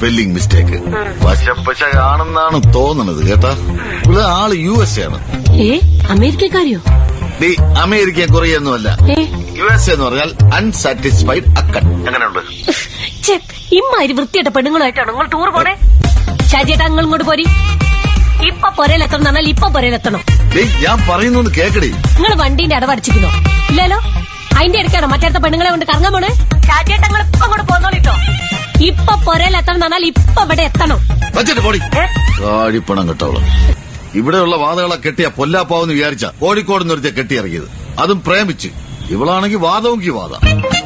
Spelling mistake പശപ്പശ ആണെന്നാണ് തോന്നുന്നത് കേട്ടാ ഇവിടെ ആള് യു എസ് ആണ് ഏ അമേരിക്കക്കാരിയോ ഡി അമേരിക്ക കൊറിയൊന്നുമല്ല ഏ യു എസ് എന്ന് പറഞ്ഞാൽ അൺസാറ്റിസ്ഫൈഡ് അക്കൺ എങ്ങനെയുണ്ട് ഛെ, ഇമ്മാതിരി വൃത്തിയായിട്ട പെണ്ണുങ്ങളുമായിട്ടാണ് നിങ്ങൾ ടൂർ പോണേ ഷാജിയേട്ടാ നിങ്ങൾ ഇങ്ങോട്ട് പോരി ഇപ്പൊ പൊരയിലെത്തണം പറഞ്ഞാൽ ഇപ്പൊ പൊരയിലെത്തണം ഡേ ഞാൻ പറയുന്നൊന്ന് കേക്കടി നിങ്ങൾ വണ്ടീന്റെ അടവടച്ചിരിക്കുന്നോ ഇല്ലല്ലോ അതിന്റെ ഇടയ്ക്കാണോ മറ്റേടത്തെ പെണ്ണുങ്ങളെ കൊണ്ട് കറങ്ങാൻ പോണേ ഷാജിയേട്ടാ നിങ്ങൾ ഇപ്പൊ അങ്ങോട്ട് പോന്നോളിട്ടോ ഇപ്പൊ പൊരയിലെത്തണം പറഞ്ഞാൽ ഇപ്പൊ ഇവിടെ എത്തണം വച്ചിട്ട് പോടി ഏ? കാടിപ്പണം കെട്ടവള് ഇവിടെയുള്ള വാതകളെ കെട്ടിയ പൊല്ലാപ്പാവെന്ന് വിചാരിച്ച കോഴിക്കോട് നിർത്തിയ കെട്ടിയിറങ്ങിയത് അതും പ്രേമിച്ച് ഇവളാണെങ്കിൽ വാദമെങ്കിൽ വാദം